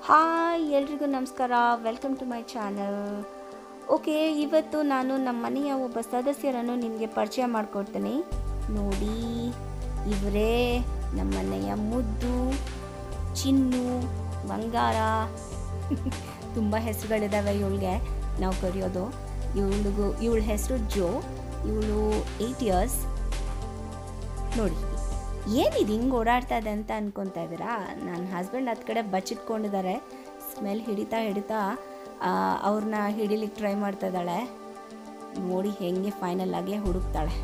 hi ಎಲ್ರಿಗೂ ನಮಸ್ಕಾರ welcome to my channel okay ಇವತ್ತು ನಾನು ನಮ್ಮ ಮನೆಯ ಒಬ್ಬ ಸದಸ್ಯರನ್ನು ನಿಮಗೆ ಪರಿಚಯ ಮಾಡಿಕೊಡ್ತೀನಿ ನೋಡಿ ಇವರೇ ನಮ್ಮ ಮನೆಯ ಮುದ್ದು ಚಿನ್ನು ಬಂಗಾರ ತುಂಬ ಹೆಸರುಗಳಿದ್ದಾವೆ ಇವಳಿಗೆ ನಾವು ಕರೆಯೋದು ಇವಳಿಗೂ ಇವಳ ಹೆಸರು ಜೋ ಇವಳು ಏಯ್ಟ್ ಇಯರ್ಸ್ ನೋಡಿ ಏನಿದು ಹಿಂಗೆ ಓಡಾಡ್ತಾ ಇದೆ ಅಂತ ಅನ್ಕೊತಾ ಇದ್ದೀರಾ ನನ್ನ ಹಸ್ಬೆಂಡ್ ಹತ್ತು ಕಡೆ ಬಚ್ಚಿಟ್ಕೊಂಡಿದ್ದಾರೆ ಸ್ಮೆಲ್ ಹಿಡಿತಾ ಹಿಡಿತಾ ಅವ್ರನ್ನ ಹಿಡಿಲಿಕ್ಕೆ ಟ್ರೈ ಮಾಡ್ತಾ ಇದ್ದಾಳೆ ನೋಡಿ ಹೆಂಗೆ ಫೈನಲ್ ಆಗಿ ಹುಡುಕ್ತಾಳೆ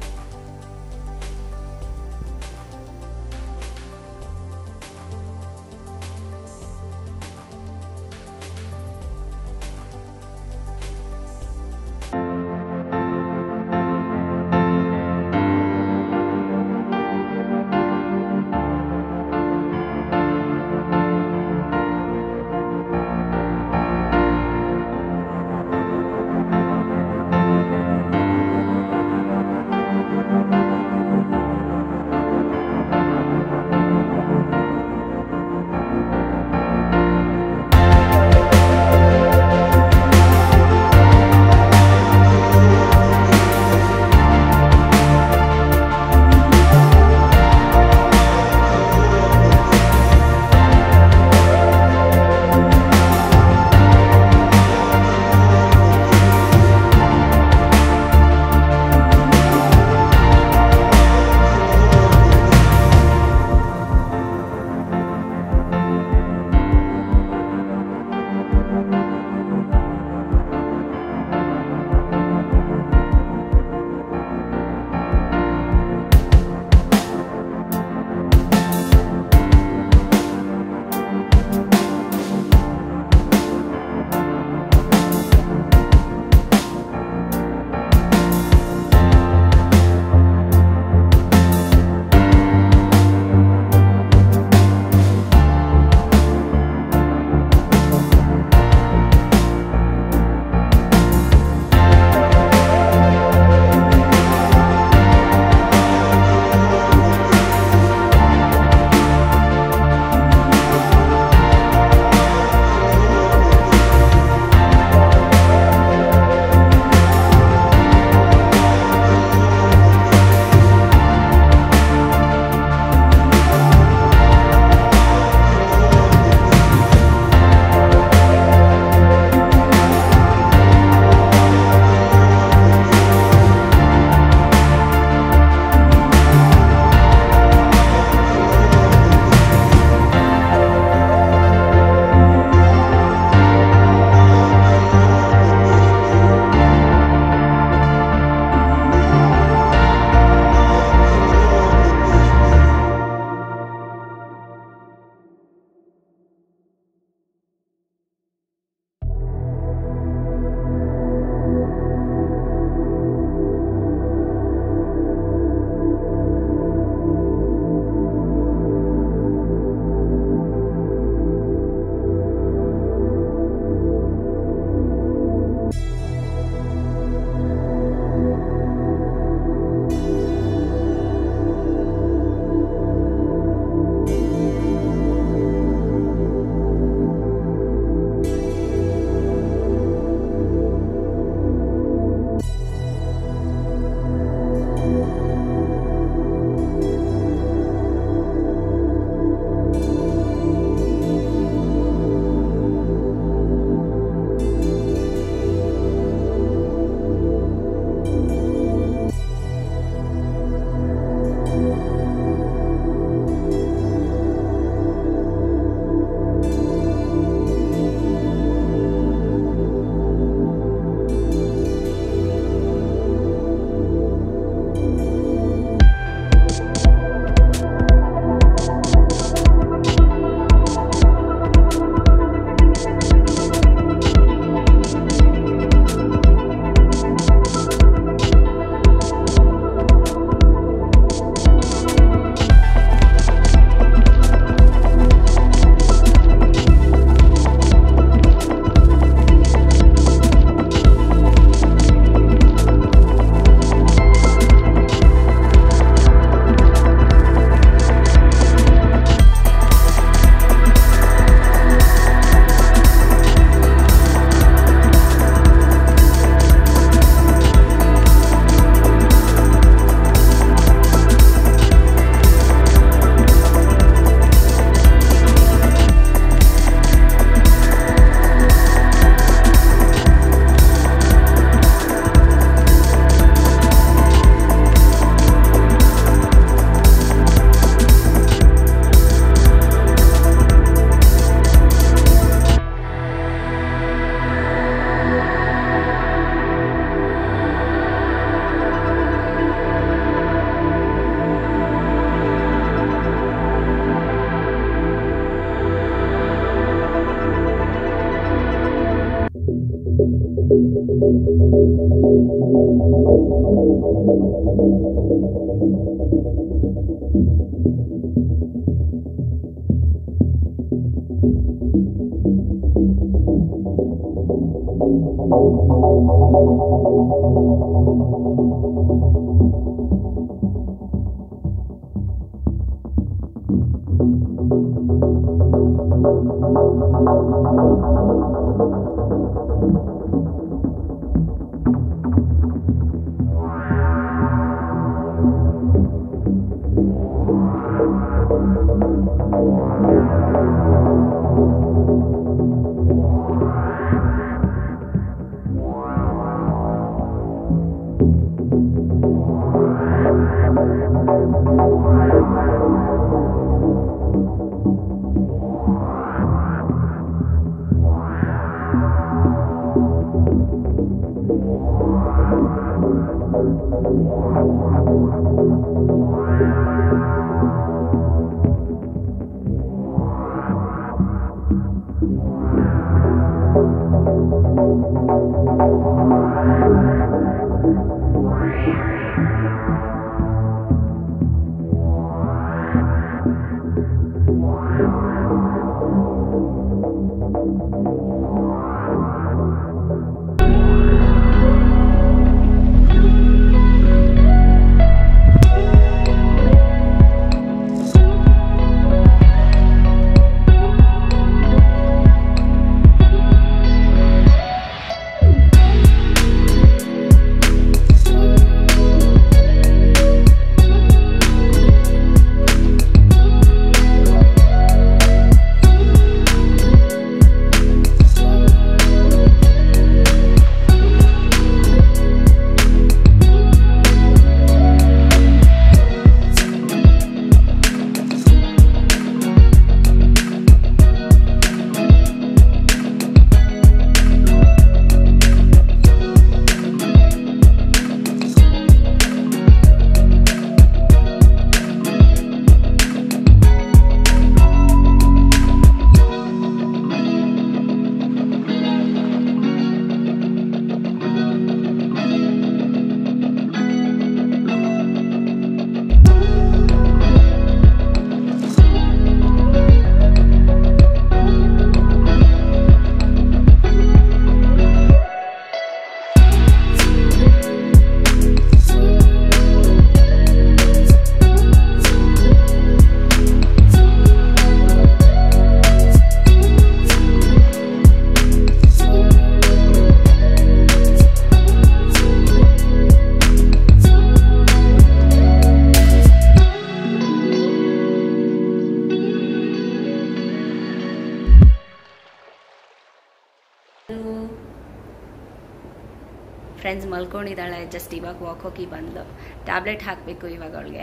ಫ್ರೆಂಡ್ಸ್ ಮಲ್ಕೊಂಡಿದ್ದಾಳೆ ಜಸ್ಟ್ ಇವಾಗ ವಾಕ್ ಹೋಗಿ ಬಂದ್ಲು ಟ್ಯಾಬ್ಲೆಟ್ ಹಾಕಬೇಕು ಇವಾಗ ಅವಳಿಗೆ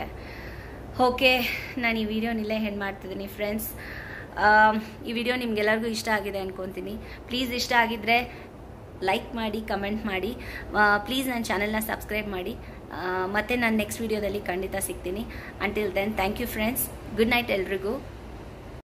ಓಕೆ ನಾನು ಈ ವಿಡಿಯೋನಿಲ್ಲೇ ಹೆಣ್ಣು ಮಾಡ್ತಿದ್ದೀನಿ ಫ್ರೆಂಡ್ಸ್ ಈ ವಿಡಿಯೋ ನಿಮ್ಗೆಲ್ಲರಿಗೂ ಇಷ್ಟ ಆಗಿದೆ ಅನ್ಕೊತೀನಿ ಪ್ಲೀಸ್ ಇಷ್ಟ ಆಗಿದ್ದರೆ ಲೈಕ್ ಮಾಡಿ ಕಮೆಂಟ್ ಮಾಡಿ ಪ್ಲೀಸ್ ನನ್ನ ಚಾನಲ್ನ ಸಬ್ಸ್ಕ್ರೈಬ್ ಮಾಡಿ ಮತ್ತು ನಾನು ನೆಕ್ಸ್ಟ್ ವಿಡಿಯೋದಲ್ಲಿ ಖಂಡಿತ ಸಿಗ್ತೀನಿ until then thank you friends good night ಎಲ್ರಿಗೂ